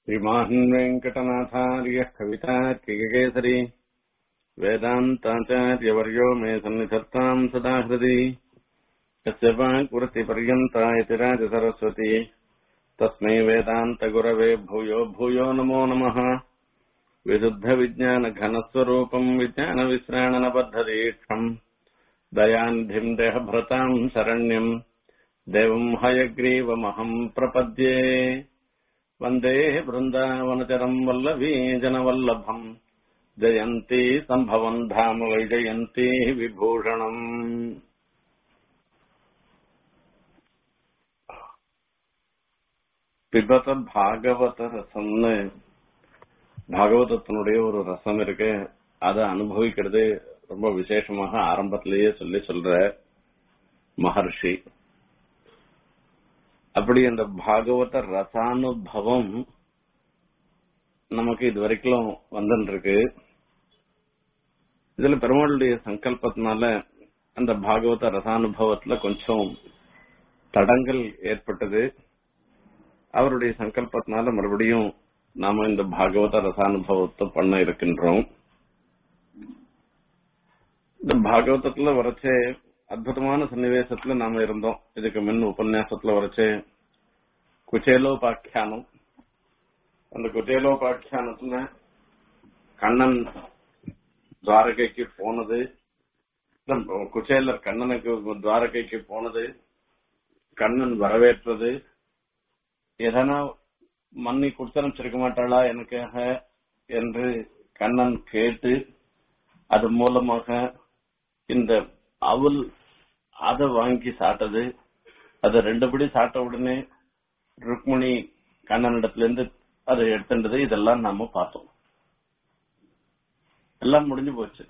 श्रीमान् वेङ्कटनाथार्यः कवितार्किककेसरी वेदान्ताचार्यवर्यो मे सन्निधत्ताम् सदा हृदि यस्य वाक्वृत्तिपर्यन्ता इति राजसरस्वती तस्मै वेदान्तगुरवे भूयो भूयो नमो नमः विशुद्धविज्ञानघनस्वरूपम् विज्ञानविश्राणनबद्धदीक्षम् दयानिधिम् देहभृताम् शरण्यम् देवम् हयग्रीवमहम् प्रपद्ये वन्दे वृन्दावनचरम् वल्लभी जनवल्लभम् जयन्ती सम्भवम् धाम वैजयन्ती विभूषणम् பிபத பாகவத ரசம்னு பாகவதத்தினுடைய ஒரு ரசம் இருக்கு அதை அனுபவிக்கிறது ரொம்ப விசேஷமாக ஆரம்பத்திலேயே சொல்லி சொல்ற மகர்ஷி அப்படி அந்த பாகவத ரசானுபவம் நமக்கு இது வரைக்கும் வந்துட்டு இருக்கு இதுல பெருமாளுடைய சங்கல்பத்தினால அந்த பாகவத ரசானுபவத்துல கொஞ்சம் தடங்கள் ஏற்பட்டது அவருடைய சங்கல்பத்தினால மறுபடியும் நாம இந்த பாகவத ரசானுபவத்தை பண்ண இருக்கின்றோம் இந்த பாகவதத்துல வரைச்சே அற்புதமான சன்னிவேசத்துல நாம இருந்தோம் இதுக்கு முன் உபன்யாசத்துல வரைச்சே குச்சேலோபாக்கியானம் அந்த குச்சேலோபாக்கியானத்துல கண்ணன் துவாரகைக்கு போனது குச்சேலர் கண்ணனுக்கு துவாரகைக்கு போனது கண்ணன் வரவேற்றது எதனா மண்ணி கொடுத்தனுப்பிச்சிருக்க மாட்டாளா எனக்காக என்று கண்ணன் கேட்டு அது மூலமாக இந்த அவள் அதை வாங்கி சாட்டது அதை ரெண்டுபடி சாட்ட உடனே ருக்மிணி கண்ணனிடத்துல இருந்து அதை எடுத்துட்டது இதெல்லாம் நாம பார்த்தோம் எல்லாம் முடிஞ்சு போச்சு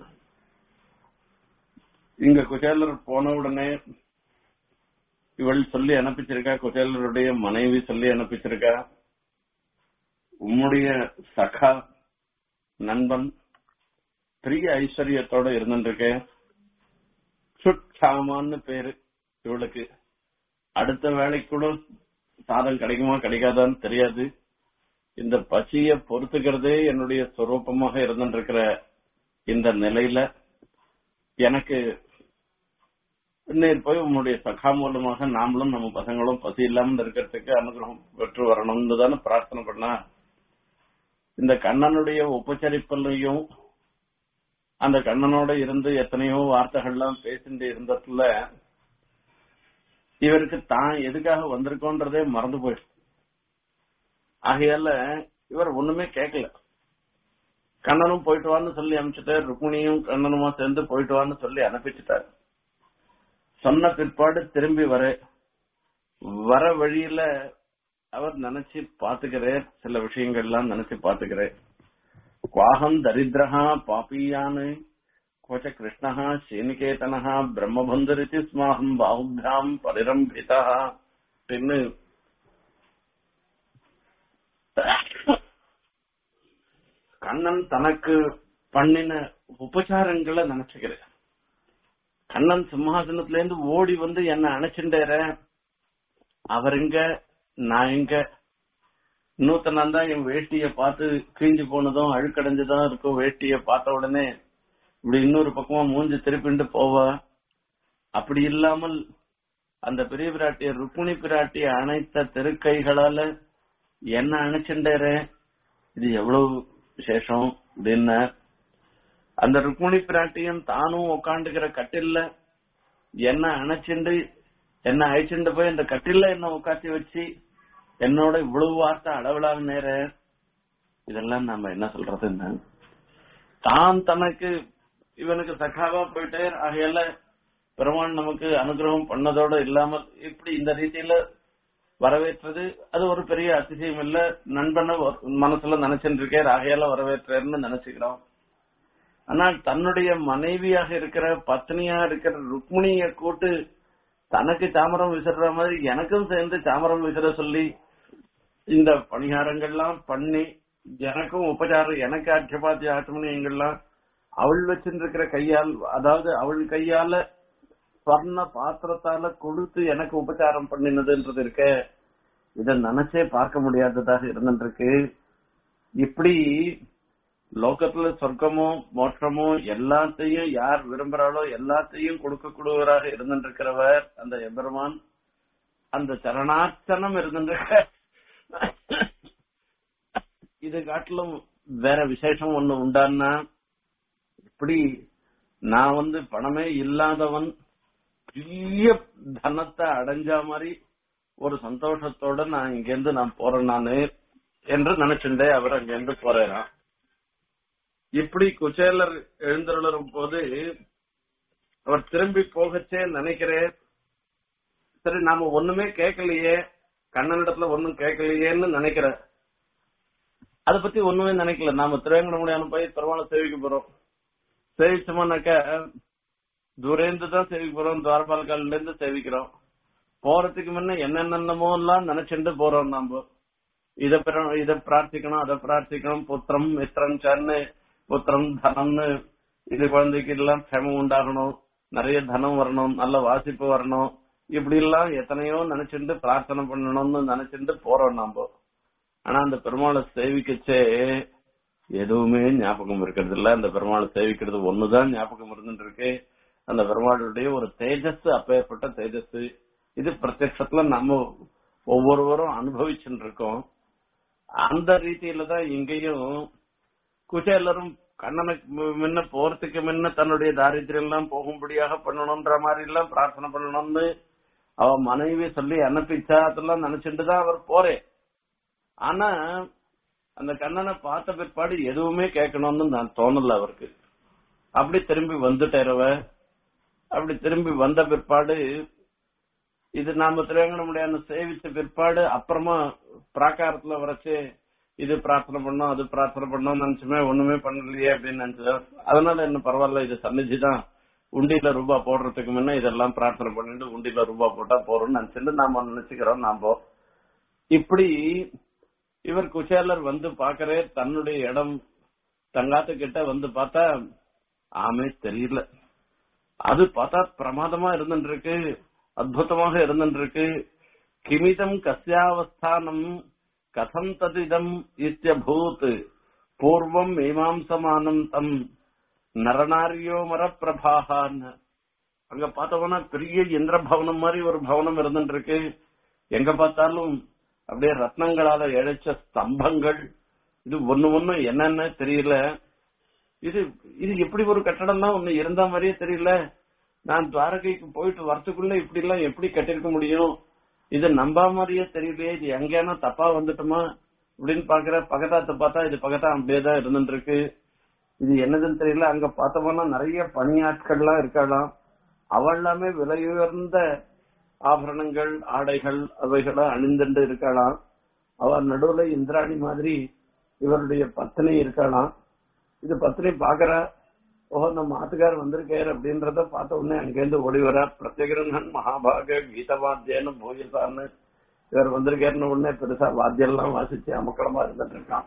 இங்க குச்சேலர் போன உடனே இவள் சொல்லி அனுப்பிச்சிருக்கா குச்சேலருடைய மனைவி சொல்லி அனுப்பிச்சிருக்கா உம்முடைய சகா நண்பன் பெரிய ஐஸ்வர்யத்தோட இருந்துருக்கேன் சுட்சாமான்னு பேரு இவளுக்கு அடுத்த வேலைக்கு கூட சாதம் கிடைக்குமா கிடைக்காதான்னு தெரியாது இந்த பசிய பொறுத்துக்கிறதே என்னுடைய சொரூபமாக இருந்துருக்கிற இந்த நிலையில எனக்கு நேர் போய் உன்னுடைய சகா மூலமாக நாமளும் நம்ம பசங்களும் பசி இல்லாமல் இருக்கிறதுக்கு அனுகிரகம் பெற்று வரணும்னு தானே பிரார்த்தனை பண்ணா இந்த கண்ணனுடைய உபச்சரிப்பிலையும் அந்த கண்ணனோட இருந்து எத்தனையோ வார்த்தைகள்லாம் பேசிட்டு இருந்ததுல இவருக்கு தான் எதுக்காக வந்திருக்கோன்றதே மறந்து போயிடுச்சு ஆகையால இவர் ஒண்ணுமே கேட்கல கண்ணனும் போயிட்டு வான்னு சொல்லி அனுப்பிச்சுட்டாரு ருக்மிணியும் கண்ணனுமா சேர்ந்து போயிட்டு வான்னு சொல்லி அனுப்பிச்சுட்டாரு சொன்ன பிற்பாடு திரும்பி வர வர வழியில அவர் நினைச்சு பாத்துக்கிறார் சில விஷயங்கள்லாம் நினைச்சு பாத்துக்கிறார் குவாகம் தரித்திரஹா பாப்பியான் கோச்ச கிருஷ்ணா ஸ்ரீநிகேதனா பிரம்மபந்தரிதி ஸ்மாகம் பாகுபியாம் பரிரம்பிதா அப்படின்னு கண்ணன் தனக்கு பண்ணின உபச்சாரங்களை நினைச்சுக்கிறேன் கண்ணன் சிம்மாசனத்துல இருந்து ஓடி வந்து என்ன அணைச்சுட்டார அவர் இங்க நான் இங்க இன்னொருத்தனான் தான் என் வேட்டிய பார்த்து கிழிஞ்சு போனதும் அழுக்கடைஞ்சுதான் இருக்கும் வேட்டிய பார்த்த உடனே இப்படி இன்னொரு பக்கமா மூஞ்சி திருப்பிண்டு போவா அப்படி இல்லாமல் அந்த பெரிய பிராட்டிய ருக்மிணி பிராட்டிய அணைத்த திருக்கைகளால என்ன அணைச்சுட்டார இது எவ்வளவு விசேஷம் அப்படின்னு அந்த ருக்மிணி பிராட்டியும் தானும் உட்காந்துக்கிற கட்டில்ல என்ன அணைச்சுண்டு என்ன அழைச்சுண்டு போய் அந்த கட்டில்ல என்ன உட்காத்தி வச்சு என்னோட இவ்வளவு வார்த்தை அளவிலாக நேர இதெல்லாம் நாம என்ன சொல்றது தான் தனக்கு இவனுக்கு சகாவா போயிட்டே ஆகையால பெருமான் நமக்கு அனுகிரகம் பண்ணதோட இல்லாமல் இப்படி இந்த ரீதியில வரவேற்றது அது ஒரு பெரிய அதிசயம் இல்ல நண்பனை மனசுல நினைச்சுட்டு இருக்கேன் ஆகையால வரவேற்றேன்னு நினைச்சுக்கிறோம் ஆனால் தன்னுடைய மனைவியாக இருக்கிற பத்னியா இருக்கிற ருக்மிணிய கூட்டு தனக்கு சாமரம் விசிற மாதிரி எனக்கும் சேர்ந்து சாமரம் விசிற சொல்லி இந்த பணிகாரங்கள்லாம் பண்ணி எனக்கும் உபச்சாரம் எனக்கு அர்ச்சபாத்திய ஆச்சமணியங்கள்லாம் அவள் வச்சிருக்கிற கையால் அதாவது அவள் கையால ஸ்வர்ண பாத்திரத்தால கொடுத்து எனக்கு உபச்சாரம் பண்ணினதுன்றது இருக்க இத நினைச்சே பார்க்க முடியாததாக இருந்துருக்கு இப்படி லோகத்துல சொர்க்கமோ மோட்சமோ எல்லாத்தையும் யார் விரும்புறாளோ எல்லாத்தையும் கொடுக்கக்கூடியவராக இருந்திருக்கிறவர் அந்த எபெருமான் அந்த சரணார்ச்சனம் இருந்திருக்க இது காட்டிலும் வேற விசேஷம் ஒண்ணு உண்டான்னா இப்படி நான் வந்து பணமே இல்லாதவன் பெரிய தனத்தை அடைஞ்ச மாதிரி ஒரு சந்தோஷத்தோட நான் இங்கிருந்து நான் போறேன் நானு என்று நினைச்சுட்டே அவர் அங்கிருந்து போறாராம் இப்படி குச்சேலர் எழுந்தருளும் போது அவர் திரும்பி போகச்சே நினைக்கிறேன் சரி நாம ஒண்ணுமே கேட்கலையே கண்ணனிடத்துல ஒண்ணும் கேட்கலையேன்னு நினைக்கிறேன் அத பத்தி ஒண்ணுமே நினைக்கல நாம திருவேங்கடமுடியான போய் பெருமாளை சேவிக்க போறோம் சேவிச்சோம்னாக்க தூரேந்து தான் சேவிக்க போறோம் துவாரபால்கால இருந்து சேவிக்கிறோம் போறதுக்கு முன்ன என்னென்னமோ எல்லாம் நினைச்சுட்டு போறோம் நாம இத பிர- இத பிரார்த்திக்கணும் அதை பிரார்த்திக்கணும் புத்திரம் மித்திரம் சன்னு புத்திரம் தனம்னு இது குழந்தைக்கு எல்லாம் க்ஷமம் உண்டாகணும் நிறைய தனம் வரணும் நல்ல வாசிப்பு வரணும் இப்படி எல்லாம் எத்தனையோ நினைச்சுட்டு பிரார்த்தனை பண்ணணும்னு நினைச்சுட்டு போறோம் நாம ஆனா அந்த பெருமாளை சேவிக்கச்சே எதுவுமே ஞாபகம் இருக்கிறது இல்ல அந்த பெருமாளை சேவிக்கிறது ஒண்ணுதான் ஞாபகம் இருந்துட்டு இருக்கு அந்த பெருமாளுடைய ஒரு தேஜஸ் அப்பேற்பட்ட தேஜஸ் இது பிரத்யட்சத்துல நம்ம ஒவ்வொருவரும் அனுபவிச்சுட்டு இருக்கோம் அந்த ரீதியில தான் இங்கேயும் குச்சேலரும் கண்ணனுக்கு மு- முன்ன போறதுக்கு முன்ன தன்னுடைய தாரித்திரம் எல்லாம் போகும்படியாக பண்ணணும்ன்ற மாதிரி எல்லாம் பிரார்த்தனை பண்ணணும்னு அவ மனைவி சொல்லி அனுப்பிச்சா அதெல்லாம் நினைச்சுட்டு தான் அவர் போறே ஆனா அந்த கண்ணனை பார்த்த பிற்பாடு எதுவுமே கேட்கணும்னு நான் தோணல அவருக்கு அப்படி திரும்பி வந்துட்டேரவ அப்படி திரும்பி வந்த பிற்பாடு இது நாம திருவேங்கடமுடியான சேவிச்ச பிற்பாடு அப்புறமா பிராகாரத்துல வரைச்சு இது பிரார்த்தனை பண்ணோம் அது பிரார்த்தனை பண்ணோம் நினைச்சுமே ஒண்ணுமே பண்ணலையே அப்படின்னு நினைச்சது அதனால என்ன பரவாயில்ல இது சன்னிதி தான் உண்டியில ரூபா போடுறதுக்கு முன்ன இதெல்லாம் பிரார்த்தனை பண்ணிட்டு உண்டியில ரூபா போட்டா போறோம்னு நினைச்சிட்டு நாம நினைச்சுக்கிறோம் நாம இப்படி இவர் குச்சேலர் வந்து பாக்குறே தன்னுடைய இடம் தங்காத்து கிட்ட வந்து பார்த்தா ஆமே தெரியல அது பார்த்தா பிரமாதமா இருந்துட்டு இருக்கு அற்புதமாக இருந்துட்டு இருக்கு கிமிதம் கஸ்யாவஸ்தானம் கதம் ததிதம் இத்தியபூத் பூர்வம் மீமாம்சமானம் தம் நரநாரியோமர பிரபாகான்னு அங்க பார்த்தோம்னா பெரிய இந்திர பவனம் மாதிரி ஒரு பவனம் இருந்துட்டு இருக்கு எங்க பார்த்தாலும் அப்படியே ரத்னங்களால இழைச்ச ஸ்தம்பங்கள் இது ஒண்ணு ஒண்ணு என்னன்னு தெரியல இது இது எப்படி ஒரு கட்டடம்லாம் ஒண்ணு இருந்த மாதிரியே தெரியல நான் துவாரகைக்கு போயிட்டு வரத்துக்குள்ள இப்படி எல்லாம் எப்படி கட்டிருக்க முடியும் இது நம்பா மாதிரியே தெரியலையே இது எங்கேனா தப்பா வந்துட்டோமா அப்படின்னு பாக்குற பகதாத்தை பார்த்தா இது பகதா அப்படியே தான் இருந்துட்டு இருக்கு இது என்னதுன்னு தெரியல அங்க பார்த்தோம்னா நிறைய பணியாட்கள்லாம் இருக்கலாம் அவ எல்லாமே விலையுயர்ந்த ஆபரணங்கள் ஆடைகள் அவைகளை அணிந்துட்டு இருக்கலாம் அவ நடுவுல இந்திராணி மாதிரி இவருடைய பத்னி இருக்கலாம் இது பத்னி பாக்குற ஓஹோ நம்ம ஆத்துக்கார் வந்திருக்காரு அப்படின்றத பார்த்த உடனே அங்கேருந்து ஓடி வர பிரத்யேகரன் மகாபாக கீதவாத்தியன்னு பூஜிசான்னு இவர் வந்திருக்காருன்னு உடனே பெருசா வாத்தியம் எல்லாம் வாசிச்சு அமக்கலமா இருந்துட்டு இருக்கான்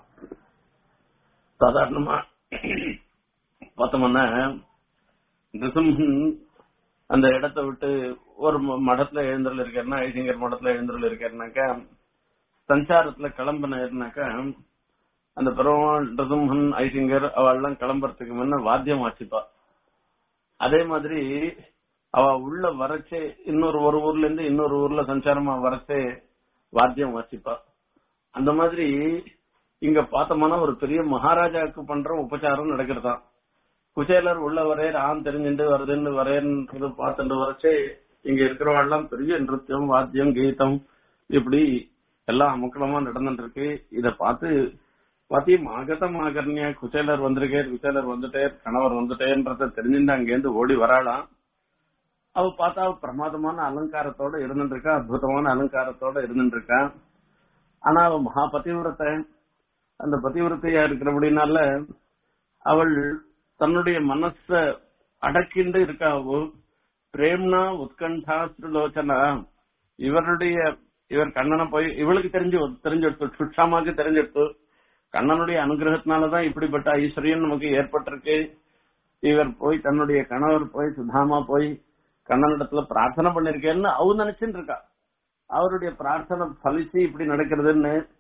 சாதாரணமா பார்த்தோம்னா நிருசிம்ஹன் அந்த இடத்தை விட்டு ஒரு ம- மடத்துல எழுந்தருள் இருக்காருன்னா ஐசிங்கர் மடத்துல எழுந்தருள் இருக்காருனாக்கா சஞ்சாரத்துல கிளம்பினாருனாக்கா அந்த பெருமாள் நிருசிம்ஹன் ஐசிங்கர் அவெல்லாம் கிளம்புறதுக்கு முன்ன வாத்தியம் வாசிப்பா அதே மாதிரி அவ உள்ள வரச்சே இன்னொரு ஒரு ஊர்ல இருந்து இன்னொரு ஊர்ல சஞ்சாரமா வரச்சே வாத்தியம் வாசிப்பா அந்த மாதிரி இங்க பார்த்தோம்னா ஒரு பெரிய மகாராஜாவுக்கு பண்ற உபச்சாரம் நடக்கிறதாம் குச்சேலர் உள்ள வரே ஆண் தெரிஞ்சுட்டு வருதுன்னு வரேன்னு பார்த்துட்டு வரச்சே இங்க இருக்கிறவாள்லாம் பெரிய நிருத்தியம் வாத்தியம் கீதம் இப்படி எல்லாம் அமக்கலமா நடந்துட்டு இருக்கு இத பார்த்து பாத்தி மாகதம் ஆகர்ணியா குச்சேலர் வந்திருக்கே குச்சேலர் வந்துட்டே கணவர் வந்துட்டேன்றத தெரிஞ்சுட்டு அங்கேருந்து ஓடி வராளாம் அவ பார்த்தா அவ பிரமாதமான அலங்காரத்தோட இருந்துட்டு இருக்கா அற்புதமான அலங்காரத்தோட இருந்துட்டு இருக்கா ஆனா அவ மகா பதிவிரத்தை அந்த பதிவிரத்தையா இருக்கிறபடினால அவள் தன்னுடைய மனச அடக்கிண்டு இருக்காவோ பிரேம்னா உத்கண்டா ஸ்ரீலோச்சனா இவருடைய இவர் கண்ணனை போய் இவளுக்கு தெரிஞ்சு தெரிஞ்செடுத்து சுஷாமாக்கு தெரிஞ்செடுத்து கண்ணனுடைய அனுகிரகத்தினாலதான் இப்படிப்பட்ட ஐஸ்வர்யம் நமக்கு ஏற்பட்டிருக்கு இவர் போய் தன்னுடைய கணவர் போய் சுதாமா போய் கண்ணனிடத்துல பிரார்த்தனை பண்ணிருக்கேன்னு அவ நினைச்சுட்டு இருக்கா அவருடைய பிரார்த்தனை பலிச்சு இப்படி நடக்கிறதுன்னு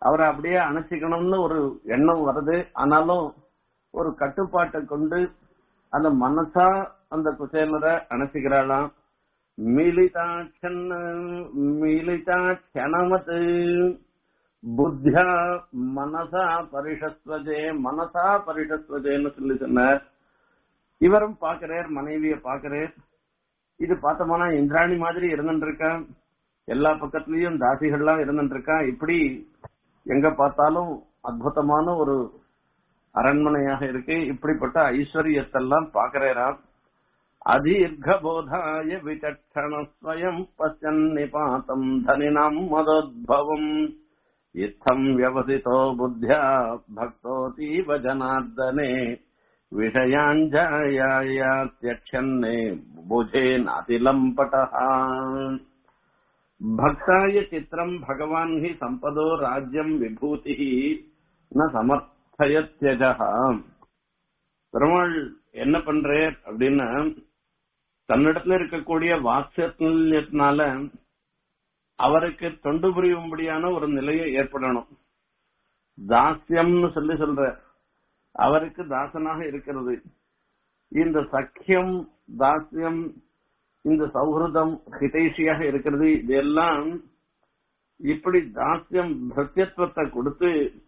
அவரை அப்படியே அணைச்சிக்கணும்னு ஒரு எண்ணம் வருது ஆனாலும் ஒரு கட்டுப்பாட்டை கொண்டு அந்த மனசா அந்த குசேலரை அணைச்சிக்கிறாளாம் மிலிதாட்சன் மிலிதாட்சணமத் புத்தியா மனசா பரிஷத்வஜே மனசா பரிஷத்வஜேன்னு சொல்லி சொன்னார் இவரும் பாக்குறார் மனைவிய பாக்குறார் இது பார்த்தோம்னா இந்திராணி மாதிரி இருந்துட்டு இருக்கான் எல்லா பக்கத்துலயும் தாசிகள்லாம் இருந்துட்டு இருக்கான் இப்படி எங்க பார்த்தாலும் அற்புதமான ஒரு அரண்மனையாக இருக்கு இப்படிப்பட்ட ஐஸ்வர்யத்தெல்லாம் பாக்குறாராம் அதீர்கபோதாய விசக்ஷணஸ்வயம் பசன் நிபாத்தம் தனினாம் மதோத்பவம் இத்தம் வியவசிதோ புத்தியா பக்தோதீவ ஜனார்தனே விஷயாஞ்சயாத்தியக்ஷன்னே புஜே நாதிலம்பட்டः பக்தாய சித்திரம் பகவான் ஹி சம்பதோ ராஜ்யம் விபூதி ந சமர்த்தயத்யஜா பெருமாள் என்ன பண்றார் அப்படின்னா தன்னிடத்துல இருக்கக்கூடிய வாத்சல்யத்தினால அவருக்கு தொண்டு புரியும்படியான ஒரு நிலையை ஏற்படணும் தாஸ்யம்னு சொல்லி சொல்ற அவருக்கு தாசனாக இருக்கிறது இந்த சக்கியம் தாஸ்யம் இந்த சௌஹൃദம் ஹிதைஷியாக இருக்கிறது இதெல்லாம் இப்படி தாஸ்யம் பிரத்யத்துவத்தை கொடுத்து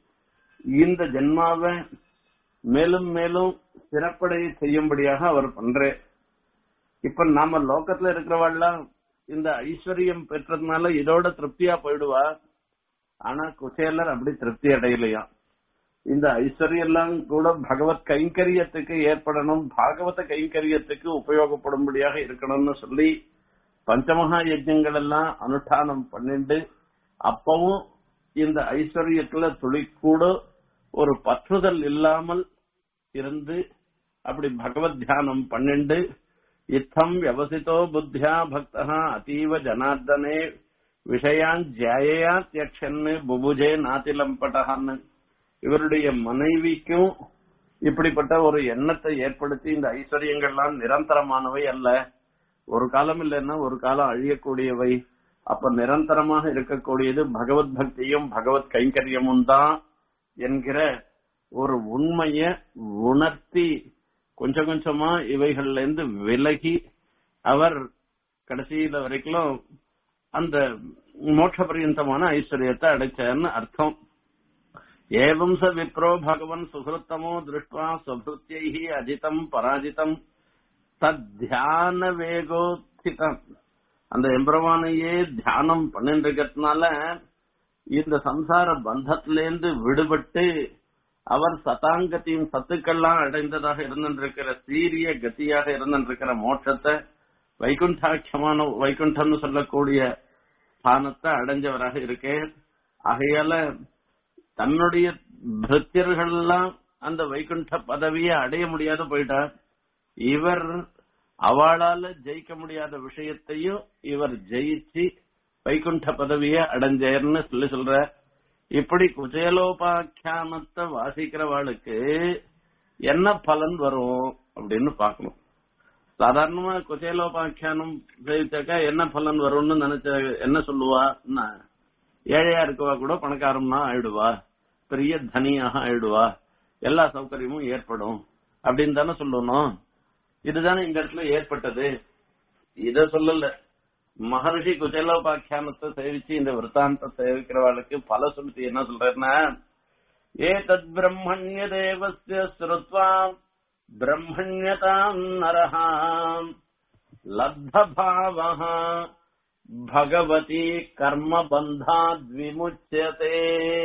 இந்த ஜென்மாவை மேலும் மேலும் சிறப்படைய செய்யும்படியாக அவர் பண்றே இப்ப நாம லோகத்துல இருக்கிறவாள்லாம் இந்த ஐஸ்வர்யம் பெற்றதுனால இதோட திருப்தியா போயிடுவா ஆனா குசேலர் அப்படி திருப்தி அடையலையா இந்த ஐஸ்வர்யம் எல்லாம் கூட பகவத் கைங்கரியத்துக்கு ஏற்படணும் பாகவத கைங்கரியத்துக்கு உபயோகப்படும்படியாக இருக்கணும்னு சொல்லி பஞ்சமகா யஜ்யங்கள் எல்லாம் அனுஷ்டானம் பண்ணிட்டு அப்பவும் இந்த ஐஸ்வர்யத்துல துளி கூட ஒரு பற்றுதல் இல்லாமல் இருந்து அப்படி பகவத் தியானம் பண்ணிண்டு இத்தம் வியவசித்தோ புத்தியா பக்தா அதீவ ஜனார்தனே விஷயான் ஜாயையா தியக்ஷன்னு புபுஜே நாத்திலம்பட்டகான்னு இவருடைய மனைவிக்கும் இப்படிப்பட்ட ஒரு எண்ணத்தை ஏற்படுத்தி இந்த ஐஸ்வர்யங்கள்லாம் நிரந்தரமானவை அல்ல ஒரு காலம் இல்லைன்னா ஒரு காலம் அழியக்கூடியவை அப்ப நிரந்தரமாக இருக்கக்கூடியது பகவத் பக்தியும் பகவத் கைங்கரியமும் தான் என்கிற ஒரு உண்மைய உணர்த்தி கொஞ்சம் கொஞ்சமா இவைகள்ல இருந்து விலகி அவர் கடைசியில வரைக்கும் அந்த மோட்ச பரியந்தமான ஐஸ்வர்யத்தை அடைச்சார்னு அர்த்தம் ஏவம் ச விப்ரோ பகவன் சுகிருத்தமோ திருஷ்டுவா சுபிருத்தியை அஜிதம் பராஜிதம் தத்தியான வேகோத்திதம் அந்த எம்பெருமானையே தியானம் பண்ணிட்டு இருக்கிறதுனால இந்த சம்சார பந்தத்திலேருந்து விடுபட்டு அவர் சதாங்கத்தையும் சத்துக்கள்லாம் அடைந்ததாக இருந்திருக்கிற சீரிய கதியாக இருந்திருக்கிற மோட்சத்தை வைகுண்டாட்சமான வைகுண்டம்னு சொல்லக்கூடிய ஸ்தானத்தை அடைஞ்சவராக இருக்கே ஆகையால தன்னுடைய பிருத்தியர்கள்லாம் அந்த வைகுண்ட பதவியை அடைய முடியாத போயிட்டார் இவர் அவளால ஜெயிக்க முடியாத விஷயத்தையும் இவர் ஜெயிச்சு வைகுண்ட பதவியை அடைஞ்சேர்னு சொல்லி சொல்ற இப்படி குஜேலோபாக்கியானத்தை வாசிக்கிறவாளுக்கு என்ன பலன் வரும் அப்படின்னு பார்க்கணும் சாதாரணமா குஜேலோபாக்கியானம் சேவிச்சாக்கா என்ன பலன் வரும்னு நினைச்ச என்ன சொல்லுவான்னா ஏழையா இருக்கவா கூட பணக்காரம்னா ஆயிடுவா பெரிய தனியாக ஆயிடுவா எல்லா சௌகரியமும் ஏற்படும் அப்படின்னு தானே சொல்லணும் இதுதானே இந்த இடத்துல ஏற்பட்டது இத சொல்லல மகர்ஷி குஜலோபாக்கியானத்தை சேவிச்சு இந்த விற்த்தாந்த சேவிக்கிறவாளுக்கு பல சொல்லிட்டு என்ன சொல்றேன்னா ஏ தத் பிரம்மண்ய தேவஸ்ய ஸ்ருத்வா பிரம்மண்யதாம் நரஹாம் லப்தபாவः பகவதி கர்ம பந்தாத் விமுச்சியதே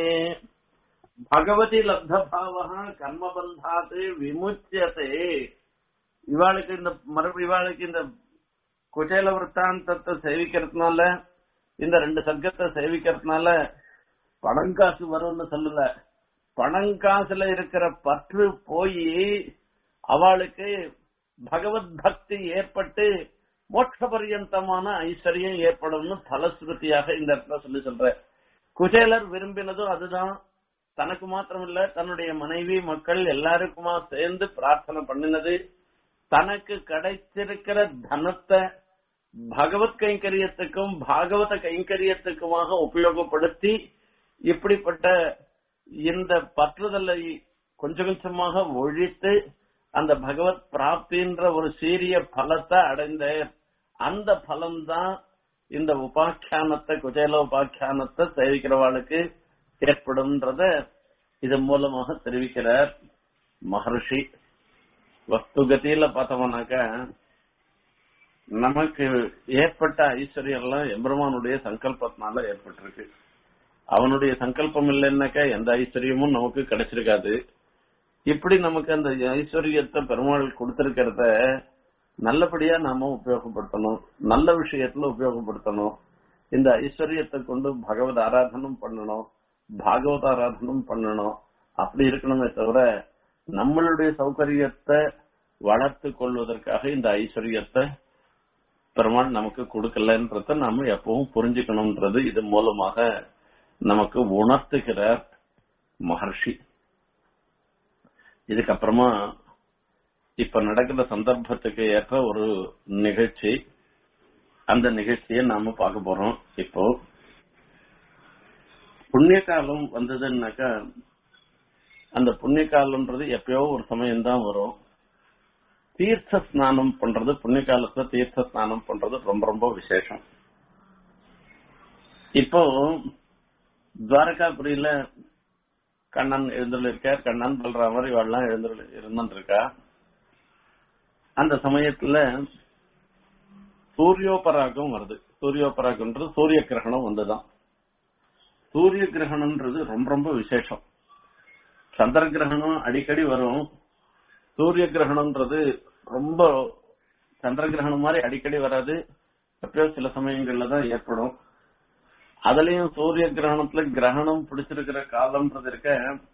பகவதி லப்தபாவः கர்ம பந்தாத் விமுச்சியதே இவாளுக்கு இந்த மறுபடி இவாளுக்கு இந்த குச்சேல விற்த்தாந்தத்தை சேவிக்கிறதுனால இந்த ரெண்டு சர்க்கத்தை சேவிக்கிறதுனால பணங்காசு வரும்னு சொல்லல பணங்காசுல இருக்கிற பற்று போய் அவளுக்கு பகவத் பக்தி ஏற்பட்டு மோட்ச பரியந்தமான ஐஸ்வர்யம் ஏற்படும்னு பலஸ்ருதியாக இந்த இடத்துல சொல்லி சொல்ற குசேலர் விரும்பினதும் அதுதான் தனக்கு மாத்திரம் இல்ல தன்னுடைய மனைவி மக்கள் எல்லாருக்குமா சேர்ந்து பிரார்த்தனை பண்ணினது தனக்கு கிடைச்சிருக்கிற தனத்தை பகவத் கைங்கரியத்துக்கும் பாகவத கைங்கரியத்துக்குமாக உபயோகப்படுத்தி இப்படிப்பட்ட இந்த பற்றுதலை கொஞ்சம் கொஞ்சமாக ஒழித்து அந்த பகவத் பிராப்தின்ற ஒரு சீரிய பலத்தை அடைந்த அந்த பலம்தான் இந்த உபாக்கியானத்தை குஜேல உபாக்கியானத்தை சேவிக்கிறவாளுக்கு ஏற்படும்ன்றத இதன் மூலமாக தெரிவிக்கிறார் மகர்ஷி வஸ்துகதியில பார்த்தோம்னாக்க நமக்கு ஏற்பட்ட ஐஸ்வர்யம் எல்லாம் எம்பெருமானுடைய சங்கல்பத்தினால ஏற்பட்டிருக்கு அவனுடைய சங்கல்பம் இல்லைன்னாக்கா எந்த ஐஸ்வர்யமும் நமக்கு கிடைச்சிருக்காது இப்படி நமக்கு அந்த ஐஸ்வர்யத்தை பெருமாள் கொடுத்திருக்கிறத நல்லபடியா நாம உபயோகப்படுத்தணும் நல்ல விஷயத்துல உபயோகப்படுத்தணும் இந்த ஐஸ்வர்யத்தை கொண்டு பகவத் ஆராதனம் பண்ணணும் பாகவத ஆராதனம் பண்ணணும் அப்படி இருக்கணுமே தவிர நம்மளுடைய சௌகரியத்தை வளர்த்து கொள்வதற்காக இந்த ஐஸ்வர்யத்தை பெருமாள் நமக்கு கொடுக்கலன்றத நாம எப்பவும் புரிஞ்சுக்கணும்ன்றது இது மூலமாக நமக்கு உணர்த்துகிறார் மகர்ஷி இதுக்கப்புறமா இப்ப நடக்கிற சந்தர்ப்பத்துக்கு ஏற்ற ஒரு நிகழ்ச்சி அந்த நிகழ்ச்சியை நாம பார்க்க போறோம் இப்போ புண்ணிய காலம் வந்ததுன்னாக்கா அந்த புண்ணிய காலம்ன்றது எப்பயோ ஒரு சமயம் தான் வரும் தீர்த்த ஸ்நானம் பண்றது புண்ணிய காலத்துல தீர்த்த ஸ்நானம் பண்றது ரொம்ப ரொம்ப விசேஷம் இப்போ துவாரகாபுரியில கண்ணன் எழுந்துள்ளிருக்கார் கண்ணன் பல்ராமர் இவெல்லாம் எழுந்து இருந்துருக்கா அந்த சமயத்துல சூரியோபராகம் வருது சூரியோபராகம்ன்றது சூரிய கிரகணம் வந்துதான் சூரிய கிரகணம்ன்றது ரொம்ப ரொம்ப விசேஷம் சந்திர கிரகணம் அடிக்கடி வரும் சூரிய கிரகணம்ன்றது ரொம்ப சந்திர கிரகணம் மாதிரி அடிக்கடி வராது எப்பயோ சில சமயங்கள்ல தான் ஏற்படும் அதுலயும் சூரிய கிரகணத்துல கிரகணம் பிடிச்சிருக்கிற காலம்ன்றது இருக்க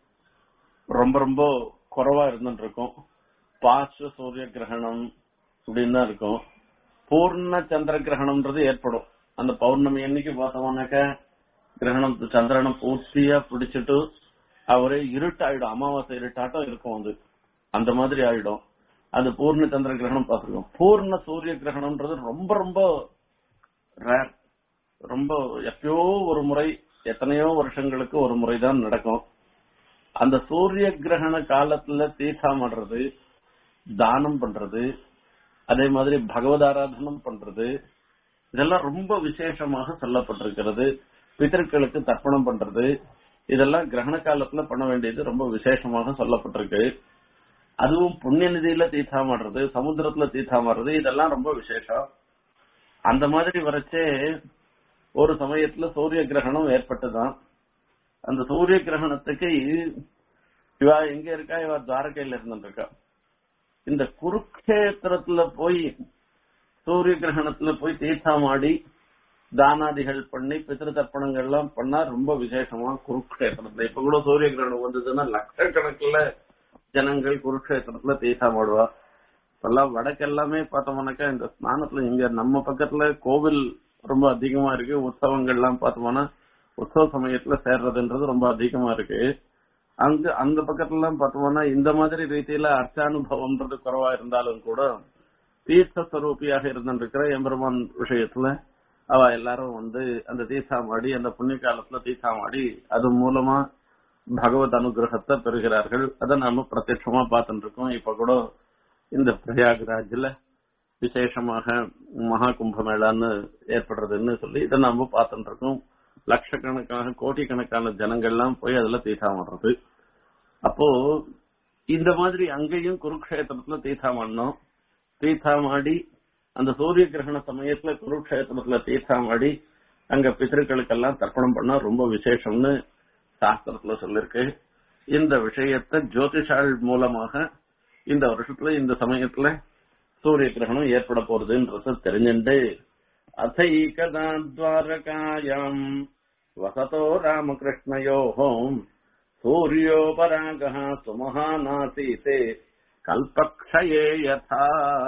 ரொம்ப ரொம்ப குறைவா இருந்துட்டு இருக்கும் பாஸ்ட சூரிய கிரகணம் அப்படின்னு தான் இருக்கும் பூர்ண சந்திர கிரகணம்ன்றது ஏற்படும் அந்த பௌர்ணமி என்னைக்கு பார்த்தோம்னாக்க கிரகணம் சந்திரனை பூர்த்தியா பிடிச்சிட்டு அவரே இருட்டாயிடும் அமாவாசை இருட்டாட்டம் இருக்கும் அது அந்த மாதிரி ஆயிடும் அது பூர்ண சந்திர கிரகணம் பார்த்திருக்கோம் பூர்ண சூரிய கிரகணம்ன்றது ரொம்ப ரொம்ப ரேர் ரொம்ப எப்பயோ ஒரு முறை எத்தனையோ வருஷங்களுக்கு ஒரு முறை தான் நடக்கும் அந்த சூரிய கிரகண காலத்துல தீர்த்தாமடுறது தானம் பண்றது அதே மாதிரி பகவத் ஆராதனம் பண்றது இதெல்லாம் ரொம்ப விசேஷமாக சொல்லப்பட்டிருக்கிறது பிதர்களுக்கு தர்ப்பணம் பண்றது இதெல்லாம் கிரகண காலத்துல பண்ண வேண்டியது ரொம்ப விசேஷமாக சொல்லப்பட்டிருக்கு அதுவும் புண்ணிய நிதியில தீர்த்தாமடுறது சமுத்திரத்துல தீர்த்தாமடுறது இதெல்லாம் ரொம்ப விசேஷம் அந்த மாதிரி வரைச்சே ஒரு சமயத்துல சூரிய கிரகணம் ஏற்பட்டுதான் அந்த சூரிய கிரகணத்துக்கு இவா எங்க இருக்கா இவா துவாரகையில இருந்துட்டு இருக்கா இந்த குருக்ஷேத்திரத்துல போய் சூரிய கிரகணத்துல போய் தீர்த்தமாடி தானாதிகள் பண்ணி பித்திரு தர்ப்பணங்கள் எல்லாம் பண்ணா ரொம்ப விசேஷமா குருக்ஷேத்திரத்துல இப்ப கூட சூரிய கிரகணம் வந்ததுன்னா லட்சக்கணக்கில் ஜனங்கள் குருக்ஷேத்திரத்துல தீர்த்தமாடுவா இப்பெல்லாம் வடக்கு எல்லாமே பார்த்தோம்னாக்கா இந்த ஸ்நானத்துல இங்க நம்ம பக்கத்துல கோவில் ரொம்ப அதிகமா இருக்கு உற்சவங்கள் எல்லாம் பார்த்தோம்னா உற்சவ சமயத்துல சேர்றதுன்றது ரொம்ப அதிகமா இருக்கு அங்க அந்த பக்கத்துல எல்லாம் பார்த்தோம்னா இந்த மாதிரி ரீதியில அர்ச்சானுபவம்ன்றது குறைவா இருந்தாலும் கூட தீர்த்த ஸ்வரூபியாக இருந்திருக்கிற எம்பெருமான் விஷயத்துல அவ எல்லாரும் வந்து அந்த தீர்த்தாமாடி அந்த புண்ணிய காலத்துல தீர்த்தாமாடி அது மூலமா பகவத் அனுகிரகத்தை பெறுகிறார்கள் அதை நாம பிரத்யட்சமா பார்த்துட்டு இருக்கோம் இப்ப கூட இந்த பிரயாக்ராஜ்ல விசேஷமாக மகா கும்பமேளான்னு ஏற்படுறதுன்னு சொல்லி இதை நாம பார்த்துட்டு இருக்கோம் லட்சக்கணக்கான கோடிக்கணக்கான ஜனங்கள்லாம் போய் அதுல தீர்த்தாமடுறது அப்போ இந்த மாதிரி அங்கேயும் குருக்ஷேத்திரத்துல தீர்த்தாமடணும் தீர்த்தாமாடி அந்த சூரிய கிரகண சமயத்துல குருக்ஷேத்திரத்துல தீர்த்தாமாடி அங்க பிதர்களுக்கெல்லாம் தர்ப்பணம் பண்ணா ரொம்ப விசேஷம்னு சாஸ்திரத்துல சொல்லிருக்கு இந்த விஷயத்தை ஜோதிஷால் மூலமாக இந்த வருஷத்துல இந்த சமயத்துல சூரிய கிரகணம் ஏற்பட போறதுன்றத தெரிஞ்சுண்டு அதைகதா துவாரகாயாம் வசதோ ராமகிருஷ்ணயோஹோம் சூரியோபராக சுமஹானாசீதே கல்பக்ஷயே யதா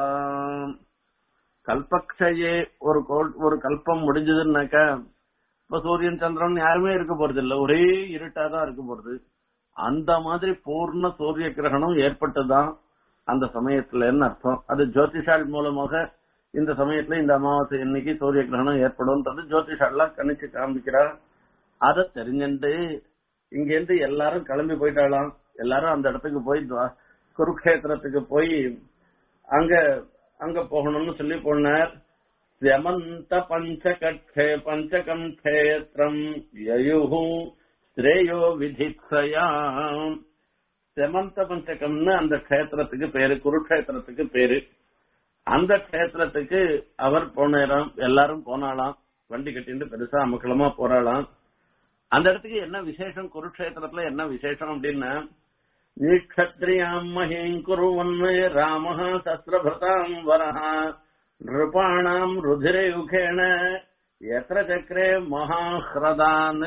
கல்பக்ஷயே ஒரு கோல் ஒரு கல்பம் முடிஞ்சதுன்னாக்கா இப்ப சூரியன் சந்திரன் யாருமே இருக்க போறது இல்ல ஒரே இருட்டாதான் இருக்க போறது அந்த மாதிரி பூர்ண சூரிய கிரகணம் ஏற்பட்டுதான் அந்த சமயத்துலன்னு அர்த்தம் அது ஜோதிஷால் மூலமாக இந்த சமயத்துல இந்த அமாவாசை இன்னைக்கு சூரிய கிரகணம் ஏற்படும்ன்றது ஜோதிஷாலாம் கணிச்சு காமிக்கிறா அத தெரிஞ்சுட்டு இங்க இருந்து எல்லாரும் கிளம்பி போயிட்டாலாம் எல்லாரும் அந்த இடத்துக்கு போய் துவா- குருக்ஷேத்திரத்துக்கு போய் அங்க அங்க போகணும்னு சொல்லி போனார் செமந்த பஞ்சகட்சே பஞ்சகம் கஷேத்திரம் யயுஹு ஸ்ரேயோ விதிக்ஷயாம் செமந்த பஞ்சகம்னு அந்த கஷேத்திரத்துக்கு பேரு குருக்ஷேத்திரத்துக்கு பேரு அந்த கஷேத்திரத்துக்கு அவர் போனாராம் எல்லாரும் போனாலாம் வண்டி கட்டிட்டு பெருசா அமக்கலமா போறாளாம் அந்த இடத்துக்கு என்ன விசேஷம் குருக்ஷேத்திரத்துல என்ன விசேஷம் அப்படின்னா நீக்ஷத்ரியாம் மஹீம் குருவன் ராமஹ சஸ்திரபிரதாம் வரஹ நிருபாணாம் ருதிரே யுகேன எத்திர சக்கரே மகாஹ்ரதான்